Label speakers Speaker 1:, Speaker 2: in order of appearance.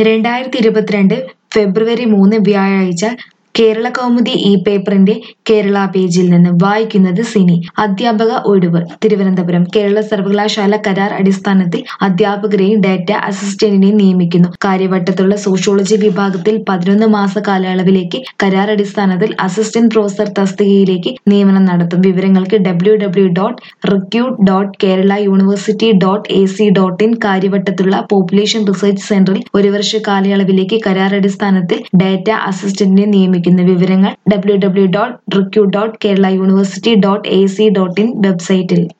Speaker 1: രണ്ടായിരത്തി ഇരുപത്തിരണ്ട് ഫെബ്രുവരി മൂന്ന് വ്യാഴാഴ്ച കേരള കൗമുദി ഇ പേപ്പറിന്റെ കേരള പേജിൽ നിന്ന് വായിക്കുന്നത് സിനി അധ്യാപക ഒഴിവ് തിരുവനന്തപുരം കേരള സർവകലാശാല കരാർ അടിസ്ഥാനത്തിൽ അധ്യാപകരെയും ഡാറ്റ അസിസ്റ്റന്റിനെയും നിയമിക്കുന്നു കാര്യവട്ടത്തുള്ള സോഷ്യോളജി വിഭാഗത്തിൽ പതിനൊന്ന് മാസ കാലയളവിലേക്ക് കരാർ അടിസ്ഥാനത്തിൽ അസിസ്റ്റന്റ് പ്രൊഫസർ തസ്തികയിലേക്ക് നിയമനം നടത്തും വിവരങ്ങൾക്ക് W W dot recruit dot Kerala university dot A C dot in കാര്യവട്ടത്തുള്ള പോപ്പുലേഷൻ റിസർച്ച് സെന്ററിൽ ഒരു വർഷ കാലയളവിലേക്ക് കരാർ അടിസ്ഥാനത്തിൽ ഡാറ്റ അസിസ്റ്റന്റിനെ നിയമിക്കുന്നു വിവരങ്ങൾ W W dot recruit dot Kerala university dot A C dot in വെബ്സൈറ്റിൽ